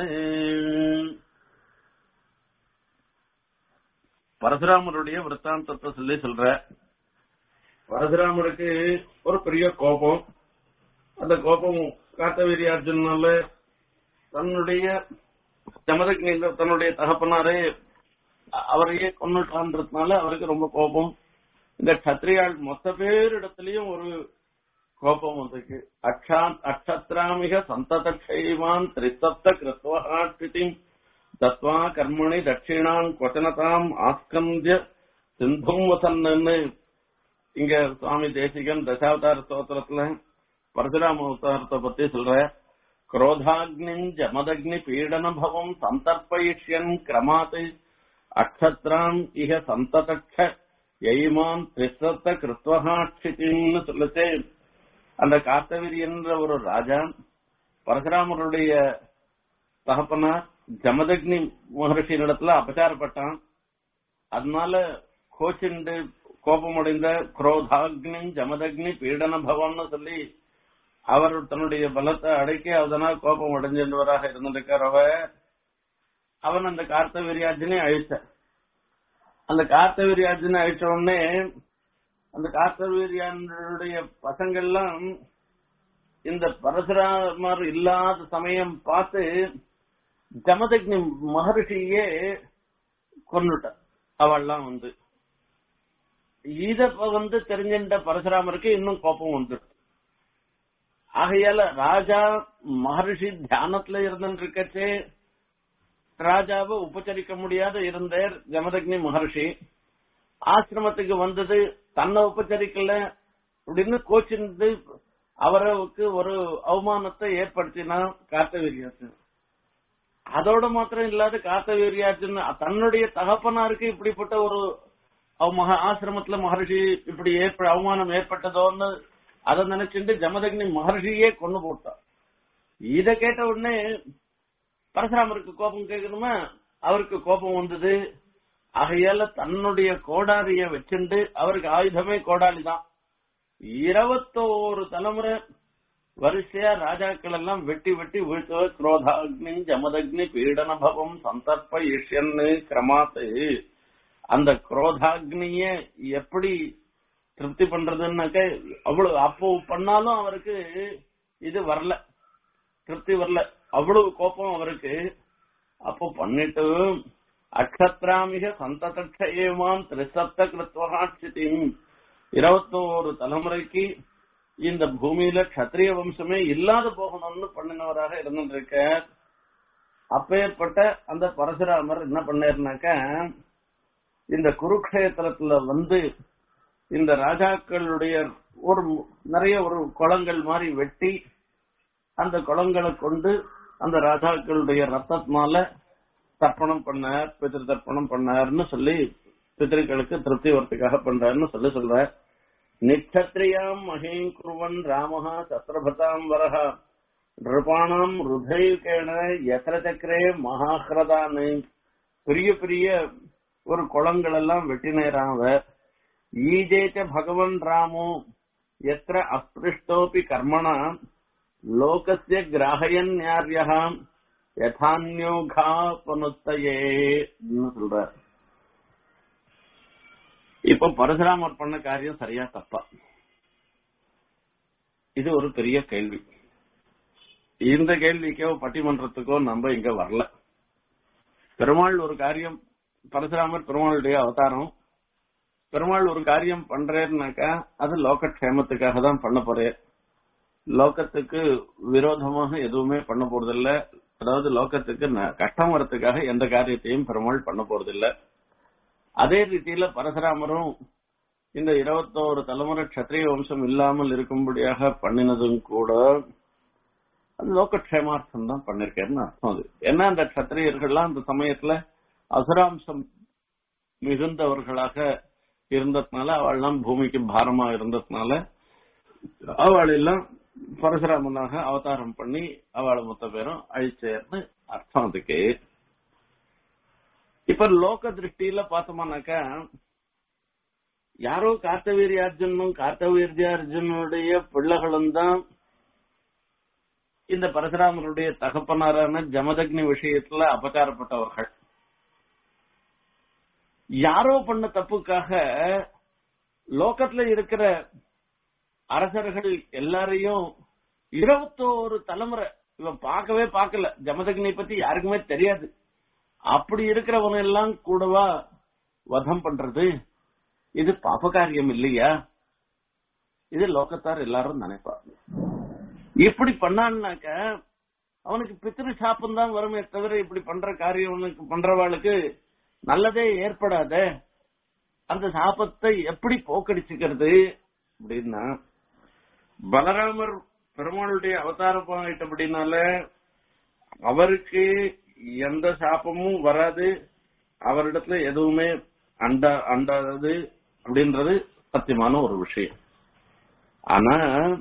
பரசுராமருடைய விற்த்தாந்தத்தை சொல்லி சொல்ற பரசுராமருக்கு ஒரு பெரிய கோபம் அந்த கோபம் காத்தவீரி அர்ஜுனால தன்னுடைய ஜமதக்னி தன்னுடைய தகப்பனாரே அ- அவரையே கொண்டுட்டான்றதுனால அவருக்கு ரொம்ப கோபம் இந்த கத்திரியாள் மொத்த பேரிடத்திலையும் ஒரு கோபம் வந்திருக்கு அக்ஷா அக்ஷத்ராமிக சந்ததக்ஷைவான் திரிசப்த கிருத்வஹாட்சிதிம் தத்வா கர்மணி தட்சிணாம் கொச்சனதாம் ஆஸ்கந்திய சிந்தும் வசன்னு இங்க சுவாமி தேசிகன் தசாவதார ஸ்தோத்திரத்துல பரசுராம அவதாரத்தை பத்தி சொல்ற क्रोधाग्निम् जमदग्नि पीडन भवम् सन्तर्पयिष्यन् क्रमात् அக்ஷத்ராம் இக சந்ததக்ஷ எய்மான் திரிசத்த கிருத்வஹாட்சித்தின்னு சொல்லுச்சு அந்த காத்தவிரி என்ற ஒரு ராஜா பரசுராமருடைய தகப்பனார் ஜமதக்னி மகர்ஷியினிடத்துல அபச்சாரப்பட்டான் அதனால கோச்சிண்டு கோபமடைந்த குரோதாக்னி ஜமதக்னி பீடன பவன்னு சொல்லி அவர் தன்னுடைய பலத்தை அடக்கி அதனால் கோபம் அடைஞ்சவராக இருந்திருக்கார் அவர் அவன் அந்த கார்த்தவீரியாஜனை அழிச்ச அந்த கார்த்தவீரியாஜனை அழிச்ச உடனே அந்த கார்த்தவீரியானுடைய பசங்கள்லாம் இந்த பரசுராமர் இல்லாத சமயம் பார்த்து ஜமதக்னி மகர்ஷியே கொன்னுட்டார் அவள்லாம் வந்து இத வந்து தெரிஞ்சின்ற பரசுராமருக்கு இன்னும் கோபம் வந்துட்டு ஆகையால ராஜா மகர்ஷி தியானத்துல இருந்துருக்கச்சே ராஜாவை உபச்சரிக்க முடியாத இருந்தார் ஜமதக்னி மகர்ஷி ஆசிரமத்துக்கு வந்தது தன்னை உபச்சரிக்கல அப்படின்னு கோச்சிருந்து அவருக்கு ஒரு அவமானத்தை ஏற்படுத்தினான் கார்த்தவீரியாசன் அதோட மாத்திரம் இல்லாத கார்த்தவீரியாசன் தன்னுடைய தகப்பனாருக்கு இப்படிப்பட்ட ஒரு அவ மகா ஆசிரமத்துல மகர்ஷி இப்படி ஏற்ப அவமானம் ஏற்பட்டதோன்னு அதை நினைச்சுட்டு ஜமதக்னி மகர்ஷியே கொண்டு போட்டான் இத கேட்ட உடனே பரசுராமருக்கு கோபம் கேட்கணுமா அவருக்கு கோபம் வந்தது ஆகையால தன்னுடைய கோடாரிய வச்சுண்டு அவருக்கு ஆயுதமே கோடாலி தான் இருபத்தோரு தலைமுறை வரிசையா ராஜாக்கள் எல்லாம் வெட்டி வெட்டி வீழ்த்துவ குரோதாக்னி ஜமதக்னி பீடன பவம் சந்தர்ப்ப இஷ்யன்னு கிரமாத்து அந்த குரோதாக்னிய எப்படி திருப்தி பண்றதுன்னாக்க அவ்வளவு அப்போ பண்ணாலும் அவருக்கு இது வரல திருப்தி வரல அவ்வளவு கோபம் அவருக்கு அப்போ பண்ணிட்டு அக்ஷத்ராமிக சந்ததக்ஷேமான் திரிசப்த கிருத்வகாட்சித்தின் இருபத்தோரு தலைமுறைக்கு இந்த பூமியில கத்திரிய வம்சமே இல்லாத போகணும்னு பண்ணினவராக இருந்துருக்க அப்பேற்பட்ட அந்த பரசுராமர் என்ன பண்ணாருனாக்க இந்த குருக்ஷேத்திரத்துல வந்து இந்த ராஜாக்களுடைய ஒரு நிறைய ஒரு குளங்கள் மாதிரி வெட்டி அந்த குளங்களை கொண்டு அந்த ராஜாக்களுடைய ரத்தத்தினால தர்ப்பணம் பண்ணார் பித்திரு தர்ப்பணம் பண்ணார்னு சொல்லி பித்திருக்களுக்கு திருப்தி வரத்துக்காக பண்றாருன்னு சொல்லி சொல்ற நிக்ஷத்ரியாம் மகேம் குருவன் ராமஹா சத்ரபதாம் வரஹா நிருபாணாம் ருதயுகேன எத்திர சக்கரே மகாஹ்ரதான்னு பெரிய பெரிய ஒரு குளங்கள் எல்லாம் வெட்டினேரான் அவர் ஈஜேச்ச பகவன் ராமோ எத்திர அஸ்பிருஷ்டோபி கர்மணா லோகஸ்ய கிராகயன் யாரியா யதான்யோகா பனுத்தையே சொல்ற இப்ப பரசுராமர் பண்ண காரியம் சரியா தப்பா இது ஒரு பெரிய கேள்வி இந்த கேள்விக்கோ பட்டிமன்றத்துக்கோ நம்ம இங்க வரல பெருமாள் ஒரு காரியம் பரசுராமர் பெருமாளுடைய அவதாரம் பெருமாள் ஒரு காரியம் பண்றேன்னாக்கா அது லோகக்ஷேமத்துக்காக தான் பண்ண போறேன் லோகத்துக்கு விரோதமாக எதுவுமே பண்ண போறதில்ல அதாவது லோகத்துக்கு ந- கஷ்டம் வரத்துக்காக எந்த காரியத்தையும் பெருமாள் பண்ண போறதில்ல அதே ரீதியில பரசுராமரும் இந்த இருபத்தோரு தலைமுறை க்ஷத்ரிய வம்சம் இல்லாமல் இருக்கும்படியாக பண்ணினதும் கூட அது லோகக்ஷேமார்த்தம் தான் பண்ணிருக்கேன்னு அர்த்தம் அது ஏன்னா அந்த க்ஷத்திரியர்கள்லாம் அந்த சமயத்துல அசுராம்சம் மிகுந்தவர்களாக இருந்ததுனால அவள்லாம் பூமிக்கு பாரமா இருந்ததுனால அவள் எல்லாம் பரசுராமனாக அவதாரம் பண்ணி அவளை மொத்த பேரும் அழிச்சேர்னு அர்த்தம் அதுக்கு இப்ப லோக திருஷ்டியில பார்த்தோம்னாக்கா யாரோ கார்த்தவீரியார்ஜுனும் கார்த்தவீரியார்ஜுனுடைய பிள்ளைகளும் தான் இந்த பரசுராமருடைய தகப்பனாரான ஜமதக்னி விஷயத்துல அபச்சாரப்பட்டவர்கள் யாரோ பண்ண தப்புக்காக லோகத்துல இருக்கிற அரசர்கள் எல்லாரையும் இருபத்தோரு தலைமுறை இவன் பார்க்கவே பார்க்கல ஜமதக்னி பத்தி யாருக்குமே தெரியாது அப்படி இருக்கிறவன் எல்லாம் கூடவா வதம் பண்றது இது பாப காரியம் இல்லையா இது லோகத்தார் எல்லாரும் நினைப்பாங்க இப்படி பண்ணான்னாக்க அவனுக்கு பித்திரு சாப்பம் தான் வருமே தவிர இப்படி பண்ற காரியம் அவனுக்கு பண்றவாளுக்கு நல்லதே ஏற்படாத அந்த சாபத்தை எப்படி போக்கடிச்சுக்கிறது அப்படின்னா பலராமர் பெருமாளுடைய அவதாரம் ஆயிட்டபடினால அவருக்கு எந்த சாபமும் வராது அவரிடத்துல எதுவுமே அண்ட அண்டாது அப்படின்றது சத்தியமான ஒரு விஷயம் ஆனா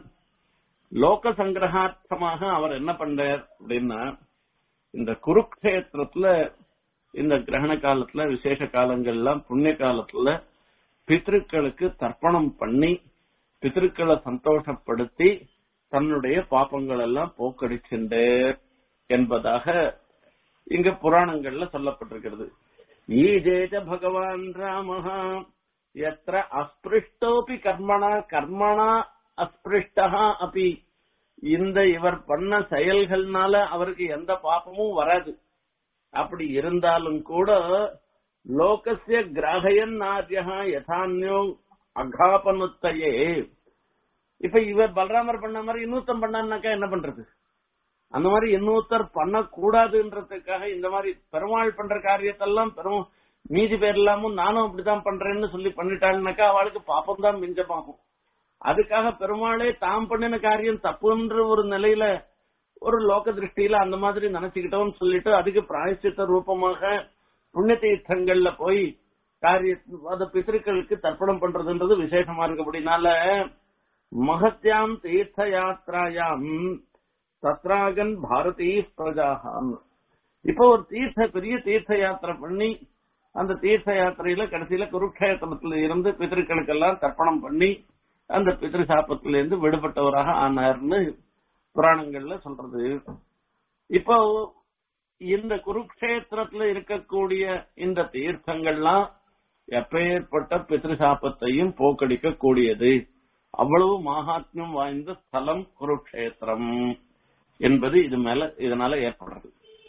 லோக சங்கிரகார்த்தமாக அவர் என்ன பண்றார் அப்படின்னா இந்த குருக்ஷேத்திரத்துல இந்த கிரகண காலத்துல விசேஷ காலங்கள்லாம் புண்ணிய காலத்துல பித்ருக்களுக்கு தர்ப்பணம் பண்ணி பித்ருக்களை சந்தோஷப்படுத்தி தன்னுடைய பாப்பங்கள் எல்லாம் போக்கடிச்சென்றார் என்பதாக இங்க புராணங்கள்ல சொல்லப்பட்டிருக்கிறது ஈஜேஜ பகவான் ராமஹா எத்திர அஸ்பிருஷ்டோபி கர்மணா கர்மணா அஸ்பிருஷ்டா அப்பி இந்த இவர் பண்ண செயல்கள்னால அவருக்கு எந்த பாப்பமும் வராது அப்படி இருந்தாலும் கூட லோகசிய கிராகயன் ஆர்யா யதான்யோ அகாபனுத்தையே இப்ப இவர் பலராமர் பண்ண மாதிரி இன்னொருத்தம் பண்ணான்னாக்கா என்ன பண்றது அந்த மாதிரி இன்னொருத்தர் பண்ணக்கூடாதுன்றதுக்காக இந்த மாதிரி பெருமாள் பண்ற காரியத்தெல்லாம் பெரும் மீதி பேர் இல்லாமும் நானும் அப்படிதான் பண்றேன்னு சொல்லி பண்ணிட்டாள்னாக்கா அவளுக்கு பாப்பம் தான் மிஞ்சமாகும் அதுக்காக பெருமாளே தாம் பண்ணின காரியம் தப்புன்ற ஒரு நிலையில ஒரு லோக திருஷ்டியில அந்த மாதிரி நினைச்சுக்கிட்டோம்னு சொல்லிட்டு அதுக்கு பிராயசித்த ரூபமாக புண்ணிய தீர்த்தங்கள்ல போய் காரிய அத பித்திருக்களுக்கு தர்ப்பணம் பண்றதுன்றது விசேஷமா இருக்கபடினால மகத்யாம் தீர்த்த யாத்ராயாம் தத்ராகன் பாரதி பிரஜாகான் இப்போ ஒரு தீர்த்த பெரிய தீர்த்த யாத்திரை பண்ணி அந்த தீர்த்த யாத்திரையில கடைசியில குருக்ஷேத்திரத்துல இருந்து பித்திருக்களுக்கெல்லாம் தர்ப்பணம் பண்ணி அந்த பித்திரு சாப்பத்துல இருந்து விடுபட்டவராக ஆனார்னு புராணங்கள்ல சொல்றது இப்போ இந்த குருக்ஷேத்திரத்துல இருக்கக்கூடிய இந்த தீர்த்தங்கள்லாம் எப்பேற்பட்ட பித்ரு சாபத்தையும் போக்கடிக்க கூடியது அவ்வளவு மகாத்மியம் வாய்ந்த ஸ்தலம் குருக்ஷேத்திரம் என்பது இது மேல இதனால ஏற்படுறது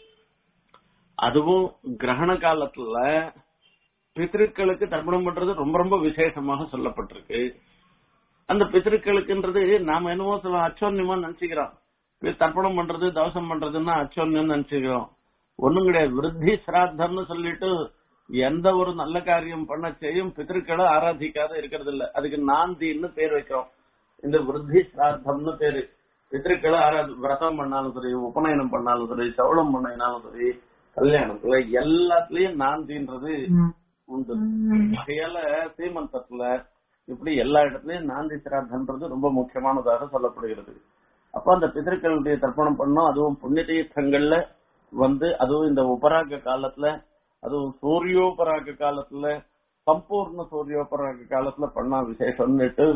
அதுவும் கிரகண காலத்துல பித்திருக்களுக்கு தர்ப்பணம் பண்றது ரொம்ப ரொம்ப விசேஷமாக சொல்லப்பட்டிருக்கு அந்த பித்திருக்களுக்குன்றது நாம என்னமோ சில அச்சோன்யமா நினைச்சுக்கிறோம் இப்ப தர்ப்பணம் பண்றது தவசம் பண்றதுன்னா அச்சோன்யம் நினைச்சுக்கிறோம் ஒண்ணும் கிடையாது விருத்தி சிராத்தம்னு சொல்லிட்டு எந்த ஒரு நல்ல காரியம் பண்ண செய்யும் பித்திருக்களை ஆராதிக்காத இருக்கிறது இல்ல அதுக்கு நாந்தின்னு பேர் வைக்கிறோம் இந்த விருத்தி சிராத்தம்னு பேரு பித்திருக்களை ஆராதி விரதம் பண்ணாலும் சரி உபநயனம் பண்ணாலும் சரி சவுளம் பண்ணினாலும் சரி கல்யாணத்துல எல்லாத்துலயும் நாந்தின்றது உண்டு வகையால சீமந்தத்துல இப்படி எல்லா இடத்துலயும் நாந்தி சிராதன்றது ரொம்ப முக்கியமானதாக சொல்லப்படுகிறது அப்ப அந்த பிதர்களுடைய தர்ப்பணம் பண்ணோம் அதுவும் புண்ணிய தீர்த்தங்கள்ல வந்து அதுவும் இந்த உபராக காலத்துல அதுவும் சூரியோபராக காலத்துல சம்பூர்ண சூரியோபராக காலத்துல பண்ணா விசேஷம்னுட்டு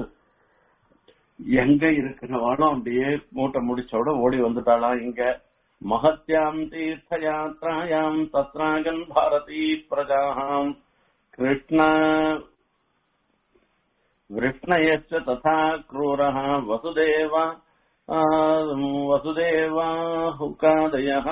எங்க இருக்கிறவாலும் அப்படியே மூட்டை முடிச்சோட ஓடி வந்துட்டாளாம் இங்க மகத்யாம் தீர்த்த யாத்ராயாம் தத்ராகன் பாரதி பிரஜாம் கிருஷ்ண वृष्णयश्च तथा क्रूरः वसुदेव आ, வசுதேவாஹுகாதயः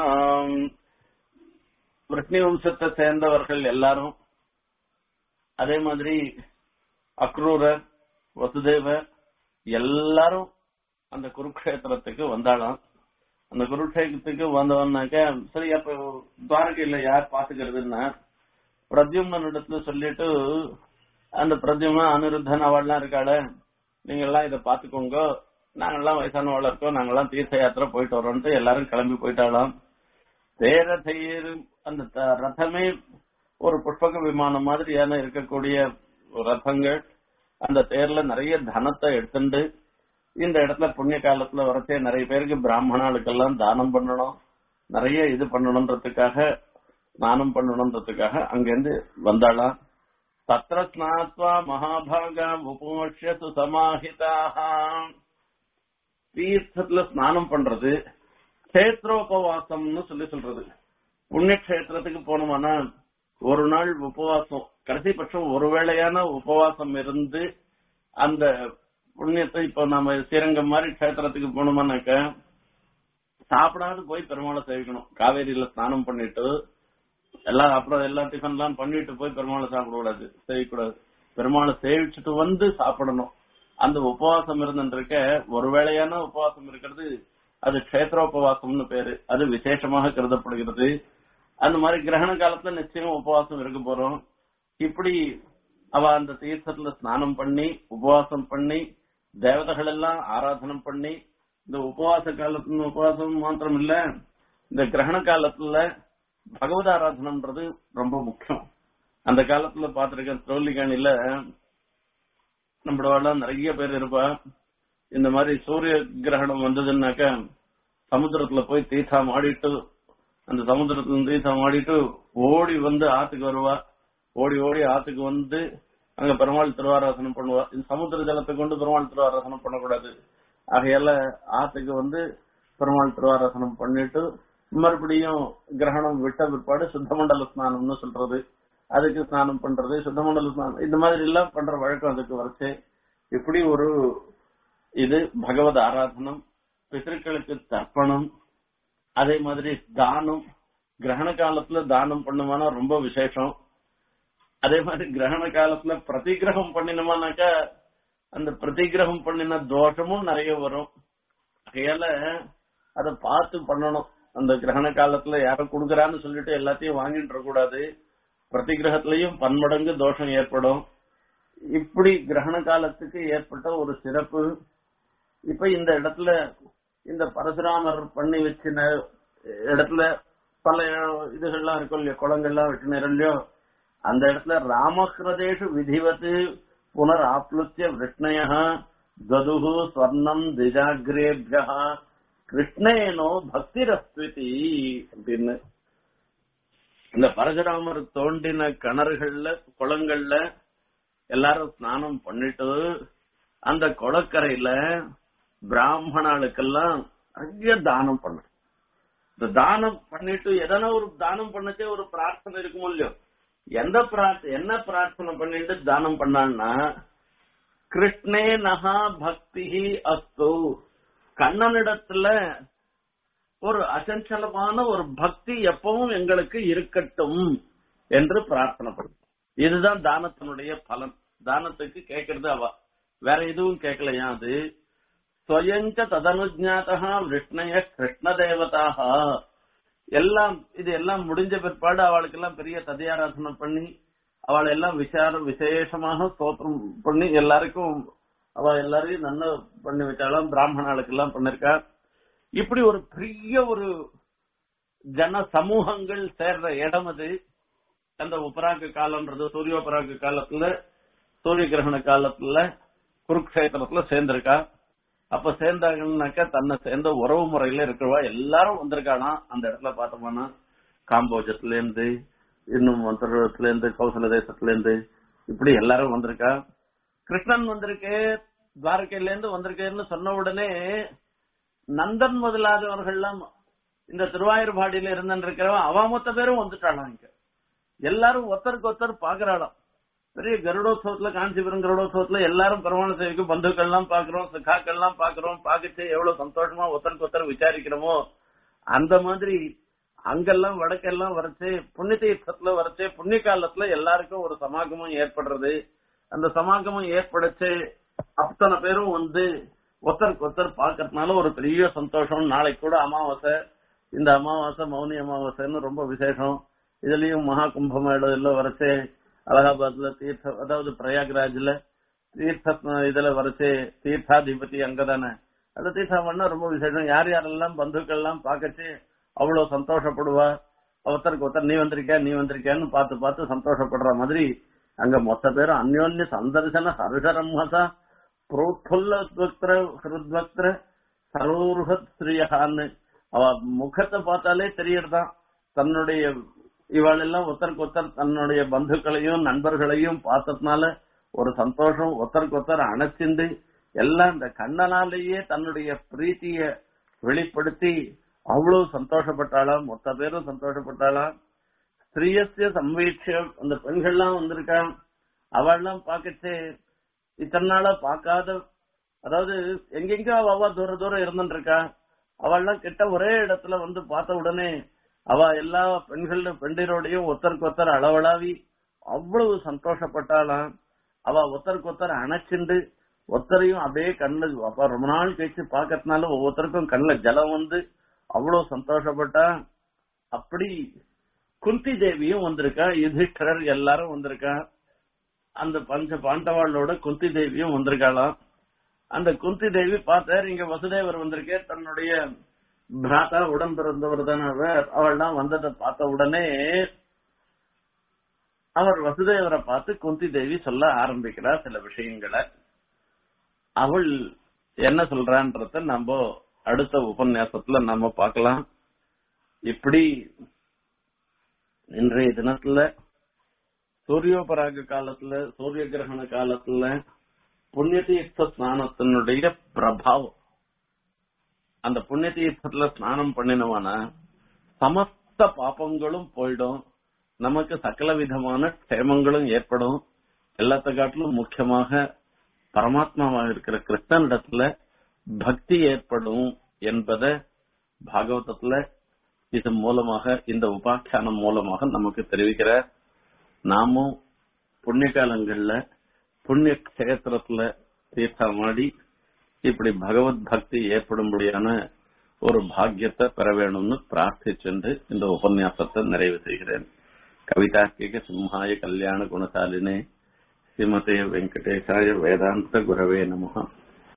விஷ்ணு வம்சத்தை சேர்ந்தவர்கள் எல்லாரும் அதே மாதிரி அக்ரூரர் வசுதேவர் எல்லாரும் அந்த குருக்ஷேத்திரத்துக்கு வந்தாளாம் அந்த குருக்ஷேத்திரத்துக்கு வந்தவன்னாக்க சரி அப்ப துவாரகையில யார் பாத்துக்கிறதுன்னா பிரத்யும்னன் இடத்துல சொல்லிட்டு அந்த பிரத்யும்னா அனிருத்தன் அவள்லாம் இருக்காள நீங்க எல்லாம் இதை பாத்துக்கோங்க நாங்கெல்லாம் வயசானவள இருக்கோம் நாங்கெல்லாம் தீர்த்த யாத்திரை போயிட்டு வரோம்ட்டு எல்லாரும் கிளம்பி போயிட்டாலாம் தேர தேர் அந்த த- ரதமே ஒரு புஷ்பக விமானம் மாதிரியான இருக்கக்கூடிய ரதங்கள் அந்த தேர்ல நிறைய தனத்தை எடுத்துண்டு இந்த இடத்துல புண்ணிய காலத்துல வரச்சே நிறைய பேருக்கு பிராமணாளுக்கெல்லாம் தானம் பண்ணணும் நிறைய இது பண்ணணுன்றதுக்காக ஸ்நானம் பண்ணணுன்றதுக்காக அங்கிருந்து வந்தாளாம் தத்திர ஸ்நாத்வா மகாபாகா உபமோஷத்து சமாஹிதாக தீர்த்தத்துல ஸ்நானம் பண்றது கஷேத்ரோபவாசம்னு சொல்லி சொல்றது புண்ணிய கஷேத்திரத்துக்கு போனோம்னா ஒரு நாள் உபவாசம் கடைசி பட்சம் ஒரு வேளையான உபவாசம் இருந்து அந்த புண்ணியத்தை இப்ப நம்ம ஸ்ரீரங்கம் மாதிரி கஷேத்திரத்துக்கு போனோம்னாக்க சாப்பிடாது போய் பெருமாளை சேவிக்கணும் காவேரியில ஸ்நானம் பண்ணிட்டு எல்லாம் அப்புறம் எல்லா டிஃபன் எல்லாம் பண்ணிட்டு போய் பெருமாளை சாப்பிடக்கூடாது செய்யக்கூடாது பெருமாளை சேவிச்சுட்டு வந்து சாப்பிடணும் அந்த உபவாசம் இருந்துருக்க ஒரு வேளையான உபவாசம் இருக்கிறது அது கஷேத்ரோபவாசம்னு பேரு அது விசேஷமாக கருதப்படுகிறது அந்த மாதிரி கிரகண காலத்துல நிச்சயம் உபவாசம் இருக்க போறோம் இப்படி அவ அந்த தீர்த்தத்துல ஸ்நானம் பண்ணி உபவாசம் பண்ணி தேவதைகள் எல்லாம் ஆராதனம் பண்ணி இந்த உபவாச காலத்துல உபவாசம் மாத்திரம் இல்ல இந்த கிரகண காலத்துல பகவத் ஆராதனம்ன்றது ரொம்ப முக்கியம் அந்த காலத்துல பாத்திருக்க தோல்லிகாணில நம்மளோட நிறைய பேர் இருப்பா இந்த மாதிரி சூரிய கிரகணம் வந்ததுன்னாக்க சமுத்திரத்துல போய் தீர்த்தம் ஆடிட்டு அந்த சமுத்திரத்துல தீர்த்தம் ஆடிட்டு ஓடி வந்து ஆத்துக்கு வருவா ஓடி ஓடி ஆத்துக்கு வந்து அங்க பெருமாள் திருவாராசனம் பண்ணுவா இந்த சமுத்திர ஜலத்தை கொண்டு பெருமாள் திருவாராசனம் பண்ணக்கூடாது ஆகையால ஆத்துக்கு வந்து பெருமாள் திருவாராசனம் பண்ணிட்டு மறுபடியும் கிரகணம் விட்ட பிற்பாடு சுத்தமண்டல ஸ்நானம்னு சொல்றது அதுக்கு ஸ்நானம் பண்றது சுத்தமண்டல ஸ்நானம் இந்த மாதிரி எல்லாம் பண்ற வழக்கம் அதுக்கு வரைச்சு இப்படி ஒரு இது பகவத் ஆராதனம் பிதர்களுக்கு தர்ப்பணம் அதே மாதிரி தானம் கிரகண காலத்துல தானம் பண்ணுமானா ரொம்ப விசேஷம் அதே மாதிரி கிரகண காலத்துல பிரதிகிரகம் பண்ணினோமானாக்கா அந்த பிரதிகிரகம் பண்ணின தோஷமும் நிறைய வரும் ஆகையால அத பார்த்து பண்ணணும் அந்த கிரகண காலத்துல யாரும் கொடுக்கறான்னு சொல்லிட்டு எல்லாத்தையும் வாங்கிட்டு கூடாது பிரதிகிரகத்திலையும் பன்மடங்கு தோஷம் ஏற்படும் இப்படி கிரகண காலத்துக்கு ஏற்பட்ட ஒரு சிறப்பு இப்ப இந்த இடத்துல இந்த பரசுராமர் பண்ணி வச்சின இடத்துல பல இதுகள்லாம் இருக்கும் இல்லையா குளங்கள்லாம் வெட்டினர் இல்லையோ அந்த இடத்துல ராமகிருதேஷு விதிவத்து புனர் ஆப்லுத்திய விஷ்ணய கதுகு ஸ்வர்ணம் திஜாகிரேபியா கிருஷ்ணேனோ பக்திரஸ்துதி அப்படின்னு இந்த பரசுராமர் தோண்டின கிணறுகள்ல குளங்கள்ல எல்லாரும் ஸ்நானம் பண்ணிட்டு அந்த குளக்கரையில பிராமணாளுக்கெல்லாம் நிறைய தானம் பண்ண இந்த தானம் பண்ணிட்டு எதனா ஒரு தானம் பண்ணச்சே ஒரு பிரார்த்தனை இருக்குமோ இல்லையோ எந்த பிரார்த்தனை என்ன பிரார்த்தனை பண்ணிட்டு தானம் பண்ணான்னா கிருஷ்ணே நகா பக்தி அஸ்து கண்ணனிடத்துல ஒரு அசஞ்சலமான ஒரு பக்தி எப்பவும் எங்களுக்கு இருக்கட்டும் என்று பிரார்த்தனை பண்ணும் இதுதான் தானத்தினுடைய பலன் தானத்துக்கு கேட்கறது அவ வேற எதுவும் கேட்கலையா அது ஸ்வயஞ்ச ததனுஜாதா விஷ்ணய கிருஷ்ண தேவதாக எல்லாம் இது எல்லாம் முடிஞ்ச பிற்பாடு அவளுக்கு எல்லாம் பெரிய ததியாராதனை பண்ணி அவளை எல்லாம் விசாரம் விசேஷமாக ஸ்தோத்திரம் பண்ணி எல்லாருக்கும் அவ எல்லாரையும் நல்லா பண்ணி வச்சாலும் பிராமணாளுக்கு எல்லாம் பண்ணிருக்கா இப்படி ஒரு பெரிய ஒரு ஜன சமூகங்கள் சேர்ற இடம் அது அந்த உபராக காலம்ன்றது சூரியோபராக காலத்துல சூரிய கிரகண காலத்துல குருக்ஷேத்திரத்துல சேர்ந்திருக்கா அப்ப சேர்ந்தாங்கன்னாக்கா தன்னை சேர்ந்த உறவு முறையில இருக்கிறவா எல்லாரும் வந்திருக்கானா அந்த இடத்துல பார்த்தோம்னா காம்போஜத்துல இருந்து இன்னும் மந்திரத்துல இருந்து கௌசல தேசத்துல இருந்து இப்படி எல்லாரும் வந்திருக்கா கிருஷ்ணன் வந்திருக்கு துவாரகையில இருந்து வந்திருக்கேன்னு சொன்ன உடனே நந்தன் முதலாதவர்கள்லாம் இந்த திருவாயூர்பாடியில இருந்திருக்கிறவன் அவ மொத்த பேரும் வந்துட்டாளாம் இங்க எல்லாரும் ஒருத்தருக்கு ஒருத்தர் பாக்குறாளாம் பெரிய கருடோத்சவத்துல காஞ்சிபுரம் கருடோத்சவத்துல எல்லாரும் பெருமான சேவைக்கு பந்துக்கள் எல்லாம் பாக்குறோம் சகாக்கள் எல்லாம் பாக்குறோம் பாக்கிட்டு எவ்வளவு சந்தோஷமா ஒருத்தருக்கு ஒருத்தர் விசாரிக்கிறோமோ அந்த மாதிரி அங்கெல்லாம் வடக்கெல்லாம் வரைச்சு புண்ணிய தீர்த்தத்துல வரைச்சு புண்ணிய காலத்துல எல்லாருக்கும் ஒரு சமாகமம் ஏற்படுறது அந்த சமாகமம் ஏற்படுச்சு அத்தனை பேரும் வந்து ஒருத்தருக்கு ஒருத்தர் பாக்கறதுனால ஒரு பெரிய சந்தோஷம் நாளைக்கு கூட அமாவாசை இந்த அமாவாசை மௌனி அமாவாசைன்னு ரொம்ப விசேஷம் இதுலயும் மகா கும்பமேள வரைச்சே அலகாபாத்ல தீர்த்த அதாவது பிரயாக்ராஜ்ல தீர்த்த இதுல வரைச்சே தீர்த்தாதிபதி அங்கதானே அந்த தீர்த்தம் பண்ணா ரொம்ப விசேஷம் யார் யாரெல்லாம் பந்துக்கள் எல்லாம் பாக்கச்சு அவ்வளவு சந்தோஷப்படுவா ஒருத்தருக்கு ஒருத்தர் நீ வந்திருக்க நீ வந்திருக்கேன்னு பார்த்து பார்த்து சந்தோஷப்படுற மாதிரி அங்க மொத்த பேரும் அந்யோன்ய சந்தர்சன ஹர்ஷரம்ஹசா புரோத்புல்ல ஹிருத்வக்திர சரோருஹத் ஸ்ரீயகான்னு அவ முகத்தை பார்த்தாலே தெரியறதான் தன்னுடைய இவாள் எல்லாம் ஒருத்தருக்கு ஒருத்தர் தன்னுடைய பந்துக்களையும் நண்பர்களையும் பார்த்ததுனால ஒரு சந்தோஷம் ஒருத்தருக்கு ஒருத்தர் அணைச்சிண்டு எல்லாம் இந்த கண்ணனாலேயே தன்னுடைய பிரீத்திய வெளிப்படுத்தி அவ்வளவு சந்தோஷப்பட்டாளாம் மொத்த பேரும் சந்தோஷப்பட்டாளாம் ஸ்திரீயசிய சம்வீட்ச அந்த பெண்கள்லாம் வந்திருக்கான் அவள்லாம் பார்க்கச்சே இத்தனை நாளா பார்க்காத அதாவது எங்கெங்க அவ தூர தூரம் இருந்துட்டு இருக்கா அவள்லாம் கிட்ட ஒரே இடத்துல வந்து பார்த்த உடனே அவ எல்லா பெண்கள் பெண்டிரோடையும் ஒருத்தருக்கு ஒருத்தர் அளவளாவி அவ்வளவு சந்தோஷப்பட்டாளாம் அவ ஒருத்தருக்கு ஒருத்தர் அணைச்சிண்டு ஒருத்தரையும் அப்படியே கண்ணுல அப்ப ரொம்ப நாள் கழிச்சு பாக்கறதுனால ஒவ்வொருத்தருக்கும் கண்ணுல ஜலம் வந்து அவ்வளவு சந்தோஷப்பட்டா அப்படி குந்தி தேவியும் வந்திருக்கா யுதிஷ்டரர் எல்லாரும் வந்திருக்கா அந்த பஞ்ச பாண்டவாளோட குந்தி தேவியும் வந்திருக்காளாம் அந்த குந்தி தேவி பார்த்தார் இங்க வசுதேவர் வந்திருக்கே தன்னுடைய பிராத்தா உடன் பிறந்தவர் தானே அவர் அவள்லாம் வந்ததை பார்த்த உடனே அவர் வசுதேவரை பார்த்து குந்தி தேவி சொல்ல ஆரம்பிக்கிறார் சில விஷயங்களை அவள் என்ன சொல்றான்றத நம்ம அடுத்த உபன்யாசத்துல நம்ம பார்க்கலாம் இப்படி இன்றைய தினத்துல சூரியோபராக காலத்துல சூரிய கிரகண காலத்துல புண்ணிய தீர்த்த ஸ்நானத்தினுடைய பிரபாவம் அந்த புண்ணிய தீர்த்தத்துல ஸ்நானம் பண்ணினவன சமஸ்த பாப்பங்களும் போயிடும் நமக்கு சகல விதமான க்ஷேமங்களும் ஏற்படும் எல்லாத்த காட்டிலும் முக்கியமாக பரமாத்மாவாக இருக்கிற கிருஷ்ணனிடத்துல பக்தி ஏற்படும் என்பதை பாகவதத்துல இது மூலமாக இந்த உபாக்கியானம் மூலமாக நமக்கு தெரிவிக்கிறார் நாமும் புண்ணிய காலங்கள்ல புண்ணிய கஷேத்திரத்துல தீர்த்தமாடி இப்படி பகவத் பக்தி ஏற்படும்படியான ஒரு பாக்கியத்தை பெற வேணும்னு பிரார்த்திச்சென்று இந்த உபன்யாசத்தை நிறைவு செய்கிறேன் கவிதார்க்கிக சிம்ஹாய கல்யாண குணசாலினே ஸ்ரீமதே வெங்கடேசாய வேதாந்த குரவே நமஹ